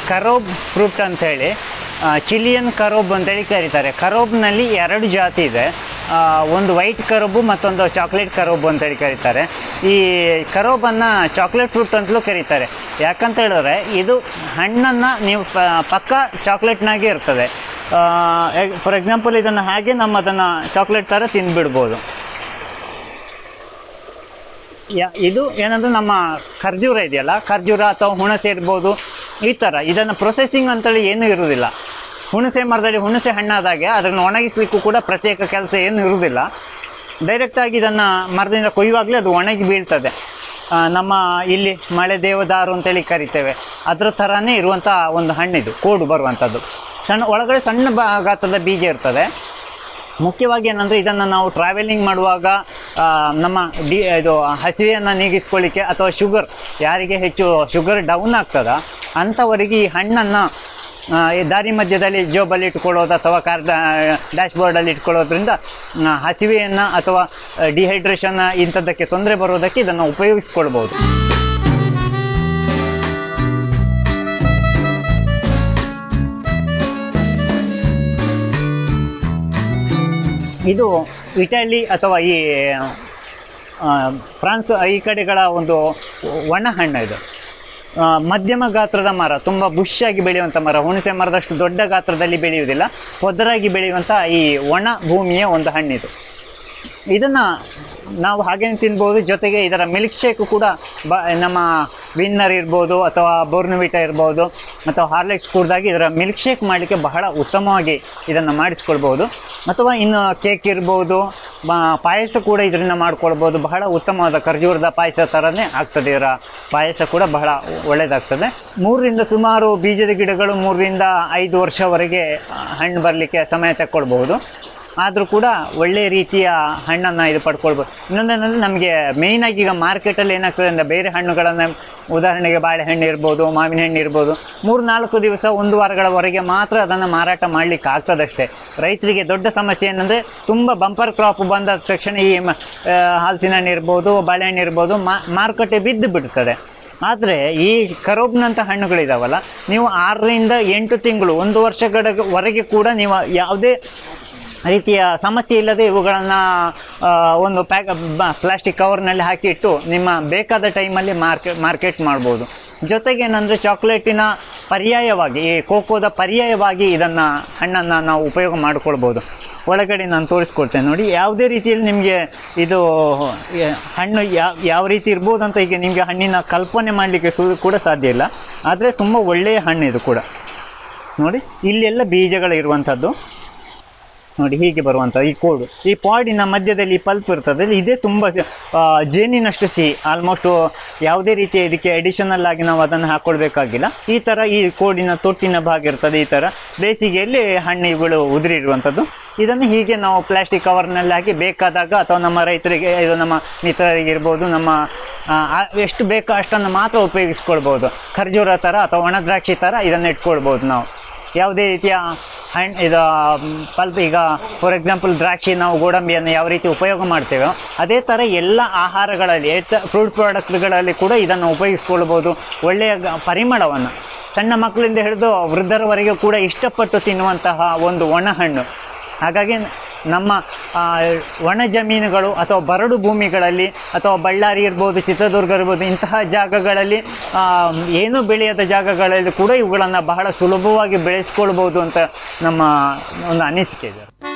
ಕರೋಬ್ fruit ಅಂತ ಹೇಳಿ ಚಿಲಿಯನ್ ಕರೋಬ್ ಅಂತೇಳಿ ಕರೀತಾರೆ ಕರೋಬ್ನಲ್ಲಿ ಎರಡು ಜಾತಿ ಇದೆ ಆ, ಒಂದು ವೈಟ್ ಕರೋಬು ಮತ್ತೊಂದು ಚಾಕ್ಲೇಟ್ ಕರೋಬು ಅಂತೇಳಿ ಕರೀತಾರೆ ಈ ಕರೋಬನ್ನು ಚಾಕ್ಲೇಟ್ ಫ್ರೂಟ್ ಅಂತಲೂ ಕರೀತಾರೆ ಯಾಕಂತ ಹೇಳಿದ್ರೆ ಇದು ಹಣ್ಣನ್ನು ನೀವು ಪ- ಪಕ್ಕ ಚಾಕ್ಲೇಟ್ನಾಗೆ ಇರ್ತದೆ ಫಾರ್ ಎಕ್ಸಾಂಪಲ್ ಇದನ್ನು ಹಾಗೆ ನಮ್ಮ ಅದನ್ನು ಚಾಕ್ಲೇಟ್ ಥರ ತಿಂದುಬಿಡ್ಬೋದು ಯಾ ಇದು ಏನಂದ್ರೆ ನಮ್ಮ ಖರ್ಜೂರ ಇದೆಯಲ್ಲ ಖರ್ಜೂರ ಅಥವಾ ಹುಣಸೆ ಇರ್ಬೋದು ಈ ಥರ ಇದನ್ನು ಪ್ರೊಸೆಸಿಂಗ್ ಅಂತೇಳಿ ಏನೂ ಇರುವುದಿಲ್ಲ ಹುಣಸೆ ಮರದಲ್ಲಿ ಹುಣಸೆ ಹಣ್ಣಾದಾಗೆ ಅದನ್ನು ಒಣಗಿಸ್ಲಿಕ್ಕೂ ಕೂಡ ಪ್ರತ್ಯೇಕ ಕೆಲಸ ಏನೂ ಇರುವುದಿಲ್ಲ ಡೈರೆಕ್ಟಾಗಿ ಇದನ್ನು ಮರದಿಂದ ಕೊಯ್ಯುವಾಗಲೇ ಅದು ಒಣಗಿ ಬೀಳ್ತದೆ ಆ, ನಮ್ಮ ಇಲ್ಲಿ ಮಳೆ ದೇವದಾರು ಅಂತೇಳಿ ಕರಿತೇವೆ ಅದರ ಥರನೇ ಇರುವಂಥ ಒಂದು ಹಣ್ಣಿದು ಕೋಡು ಬರುವಂಥದ್ದು ಸಣ್ಣ ಒಳಗಡೆ ಸಣ್ಣ ಬಾ ಗಾತ್ರದ ಬೀಜ ಇರ್ತದೆ ಮುಖ್ಯವಾಗಿ ಏನಂದರೆ ಇದನ್ನು ನಾವು ಟ್ರಾವೆಲಿಂಗ್ ಮಾಡುವಾಗ ಆ, ನಮ್ಮ ಡಿ ಇದು ಹಸಿವೆಯನ್ನು ನೀಗಿಸ್ಕೊಳ್ಳಿಕ್ಕೆ ಅಥವಾ ಶುಗರ್ ಯಾರಿಗೆ ಹೆಚ್ಚು ಶುಗರ್ ಡೌನ್ ಆಗ್ತದ ಅಂಥವರಿಗೆ ಈ ಹಣ್ಣನ್ನು ಆ, ಈ ದಾರಿ ಮಧ್ಯದಲ್ಲಿ ಜೋಬಲ್ಲಿ ಇಟ್ಕೊಳ್ಳೋದು ಅಥವಾ ಕಾರ್ ಡ್ಯಾಶ್ ಬೋರ್ಡಲ್ಲಿ ಇಟ್ಕೊಳ್ಳೋದ್ರಿಂದ ಆ, ಹಸಿವೆಯನ್ನು ಅಥವಾ ಡಿಹೈಡ್ರೇಷನ್ ಇಂಥದ್ದಕ್ಕೆ ತೊಂದರೆ ಬರೋದಕ್ಕೆ ಇದನ್ನು ಉಪಯೋಗಿಸ್ಕೊಳ್ಬೋದು ಇದು ಇಟಲಿ ಅಥವಾ ಈ ಆ, ಫ್ರಾನ್ಸ್ ಈ ಕಡೆಗಳ ಒಂದು ಒಣ ಹಣ್ಣು ಇದು ಆ, ಮಧ್ಯಮ ಗಾತ್ರದ ಮರ ತುಂಬ ಬುಷ್ ಆಗಿ ಬೆಳೆಯುವಂಥ ಮರ ಹುಣಸೆ ಮರದಷ್ಟು ದೊಡ್ಡ ಗಾತ್ರದಲ್ಲಿ ಬೆಳೆಯುವುದಿಲ್ಲ ಪೊದರಾಗಿ ಬೆಳೆಯುವಂಥ ಈ ಒಣ ಭೂಮಿಯ ಒಂದು ಹಣ್ಣಿದು ಇದನ್ನು ನಾವು ಹಾಗೇನೆ ತಿನ್ಬೋದು ಜೊತೆಗೆ ಇದರ ಮಿಲ್ಕ್ ಶೇಕು ಕೂಡ ಬ ನಮ್ಮ ವಿನ್ನರ್ ಇರ್ಬೋದು ಅಥವಾ ಬೋರ್ನವಿಟಾ ಇರ್ಬೋದು ಅಥವಾ ಹಾರ್ಲಿಕ್ಸ್ ಕುಡ್ದಾಗಿ ಇದರ ಮಿಲ್ಕ್ ಶೇಕ್ ಮಾಡಲಿಕ್ಕೆ ಬಹಳ ಉತ್ತಮವಾಗಿ ಇದನ್ನು ಮಾಡಿಸ್ಕೊಳ್ಬೋದು ಅಥವಾ ಇನ್ನು ಕೇಕ್ ಇರ್ಬೋದು ಬ- ಪಾಯಸ ಕೂಡ ಇದರಿಂದ ಮಾಡ್ಕೊಳ್ಬೋದು ಬಹಳ ಉತ್ತಮವಾದ ಖರ್ಜೂರದ ಪಾಯಸ ಥರನೇ ಆಗ್ತದೆ ಇದರ ಪಾಯಸ ಕೂಡ ಬಹಳ ಒಳ್ಳೆಯದಾಗ್ತದೆ ಮೂರರಿಂದ ಸುಮಾರು ಬೀಜದ ಗಿಡಗಳು ಮೂರರಿಂದ ಐದು ವರ್ಷವರೆಗೆ ಆ, ಹಣ್ಣು ಬರಲಿಕ್ಕೆ ಸಮಯ ತಗೊಳ್ಬಹುದು ಆದರೂ ಕೂಡ ಒಳ್ಳೆಯ ರೀತಿಯ ಹಣ್ಣನ್ನು ಇದು ಪಡ್ಕೊಳ್ಬೋದು ಇನ್ನೊಂದೇನೆಂದರೆ ನಮಗೆ ಮೇಯ್ನಾಗಿ ಈಗ ಮಾರ್ಕೆಟಲ್ಲಿ ಏನಾಗ್ತದೆ ಅಂದರೆ ಬೇರೆ ಹಣ್ಣುಗಳನ್ನು ಉದಾಹರಣೆಗೆ ಬಾಳೆಹಣ್ಣು ಇರ್ಬೋದು ಮಾವಿನ ಹಣ್ಣು ಇರ್ಬೋದು ಮೂರು ನಾಲ್ಕು ದಿವಸ ಒಂದು ವಾರಗಳವರೆಗೆ ಮಾತ್ರ ಅದನ್ನು ಮಾರಾಟ ಮಾಡಲಿಕ್ಕೆ ಆಗ್ತದಷ್ಟೇ ರೈತರಿಗೆ ದೊಡ್ಡ ಸಮಸ್ಯೆ ಏನಂದರೆ ತುಂಬ ಬಂಪರ್ ಕ್ರಾಪ್ ಬಂದ ತಕ್ಷಣ ಈ ಮ- ಆ, ಹಲಸಿನ ಹಣ್ಣು ಇರ್ಬೋದು ಬಾಳೆಹಣ್ಣು ಇರ್ಬೋದು ಮಾರುಕಟ್ಟೆ ಬಿದ್ದು ಬಿಡ್ತದೆ ಆದರೆ ಈ ಕರೋಬ್ನಂಥ ಹಣ್ಣುಗಳಿದಾವಲ್ಲ ನೀವು ಆರರಿಂದ ಎಂಟು ತಿಂಗಳು ಒಂದು ವರ್ಷಗಳವರೆಗೆ ಕೂಡ ನೀವು ಯಾವುದೇ ರೀತಿಯ ಸಮಸ್ಯೆ ಇಲ್ಲದೆ ಇವುಗಳನ್ನು ಒಂದು ಪ್ಯಾಕ್ ಪ್ಲಾಸ್ಟಿಕ್ ಕವರ್ನಲ್ಲಿ ಹಾಕಿಟ್ಟು ನಿಮ್ಮ ಬೇಕಾದ ಟೈಮಲ್ಲಿ ಮಾರ್ಕೆಟ್ ಮಾರ್ಕೆಟ್ ಮಾಡ್ಬೋದು ಜೊತೆಗೆ ಏನಂದರೆ ಚಾಕ್ಲೇಟಿನ ಪರ್ಯಾಯವಾಗಿ ಈ ಕೋಕೋದ ಪರ್ಯಾಯವಾಗಿ ಇದನ್ನು ಹಣ್ಣನ್ನು ನಾವು ಉಪಯೋಗ ಮಾಡಿಕೊಳ್ಬೋದು ಒಳಗಡೆ ನಾನು ತೋರಿಸ್ಕೊಡ್ತೇನೆ ನೋಡಿ ಯಾವುದೇ ರೀತಿಯಲ್ಲಿ ನಿಮಗೆ ಇದು ಏ, ಹಣ್ಣು ಯಾವ ಯಾವ ರೀತಿ ಇರ್ಬೋದು ಅಂತ ಈಗ ನಿಮಗೆ ಹಣ್ಣಿನ ಕಲ್ಪನೆ ಮಾಡಲಿಕ್ಕೆ ಕೂಡ ಸಾಧ್ಯ ಇಲ್ಲ ಆದರೆ ತುಂಬ ಒಳ್ಳೆಯ ಹಣ್ಣು ಇದು ಕೂಡ ನೋಡಿ ಇಲ್ಲೆಲ್ಲ ಬೀಜಗಳು ಇರುವಂಥದ್ದು ನೋಡಿ ಹೀಗೆ ಬರುವಂಥ ಈ ಕೋಡು ಈ ಪಾಡಿನ ಮಧ್ಯದಲ್ಲಿ ಪಲ್ಪ್ ಇರ್ತದೆ ಇದೇ ತುಂಬ ಆ, ಜೇನಿನಷ್ಟು ಸಿಹಿ ಆಲ್ಮೋಸ್ಟ್ ಯಾವುದೇ ರೀತಿಯ ಇದಕ್ಕೆ ಅಡಿಷನಲ್ ಆಗಿ ನಾವು ಅದನ್ನು ಹಾಕ್ಕೊಳ್ಬೇಕಾಗಿಲ್ಲ ಈ ಥರ ಈ ಕೋಡಿನ ತೊಟ್ಟಿನ ಭಾಗ ಇರ್ತದೆ ಈ ಥರ ಬೇಸಿಗೆಯಲ್ಲಿ ಹಣ್ಣುಗಳು ಉದುರಿರುವಂಥದ್ದು ಇದನ್ನು ಹೀಗೆ ನಾವು ಪ್ಲಾಸ್ಟಿಕ್ ಕವರ್ನಲ್ಲಿ ಹಾಕಿ ಬೇಕಾದಾಗ ಅಥವಾ ನಮ್ಮ ರೈತರಿಗೆ ಇದು ನಮ್ಮ ಮಿತ್ರರಿಗೆ ಇರ್ಬೋದು ನಮ್ಮ ಆ, ಆ, ಎಷ್ಟು ಬೇಕೋ ಅಷ್ಟನ್ನು ಮಾತ್ರ ಉಪಯೋಗಿಸ್ಕೊಳ್ಬೋದು ಖರ್ಜೂರ ಥರ ಅಥವಾ ಒಣ ದ್ರಾಕ್ಷಿ ಥರ ಇದನ್ನು ಇಟ್ಕೊಳ್ಬೋದು ನಾವು ಯಾವುದೇ ರೀತಿಯ ಹಣ್ಣು ಇದು ಪಲ್ಪ್ ಈಗ ಫಾರ್ ಎಕ್ಸಾಂಪಲ್ ದ್ರಾಕ್ಷಿ ನಾವು ಗೋಡಂಬಿಯನ್ನು ಯಾವ ರೀತಿ ಉಪಯೋಗ ಮಾಡ್ತೇವೋ ಅದೇ ಥರ ಎಲ್ಲ ಆಹಾರಗಳಲ್ಲಿ ಫ್ರೂಟ್ ಪ್ರಾಡಕ್ಟ್ಗಳಲ್ಲಿ ಕೂಡ ಇದನ್ನು ಉಪಯೋಗಿಸ್ಕೊಳ್ಬೋದು ಒಳ್ಳೆಯ ಗ- ಪರಿಮಳವನ್ನು ಸಣ್ಣ ಮಕ್ಕಳಿಂದ ಹಿಡಿದು ವೃದ್ಧರವರೆಗೂ ಕೂಡ ಇಷ್ಟಪಟ್ಟು ತಿನ್ನುವಂತಹ ಒಂದು ಒಣ ಹಣ್ಣು ಹಾಗಾಗಿ ನಮ್ಮ ಆ, ಒಣ ಜಮೀನುಗಳು ಅಥವಾ ಬರಡು ಭೂಮಿಗಳಲ್ಲಿ ಅಥವಾ ಬಳ್ಳಾರಿ ಇರ್ಬೋದು ಚಿತ್ರದುರ್ಗ ಇರ್ಬೋದು ಇಂತಹ ಜಾಗಗಳಲ್ಲಿ ಆ, ಏನೂ ಬೆಳೆಯದ ಜಾಗಗಳಲ್ಲಿ ಕೂಡ ಇವುಗಳನ್ನು ಬಹಳ ಸುಲಭವಾಗಿ ಬೆಳೆಸ್ಕೊಳ್ಬೋದು ಅಂತ ನಮ್ಮ ಒಂದು ಅನಿಸಿಕೆ ಇದೆ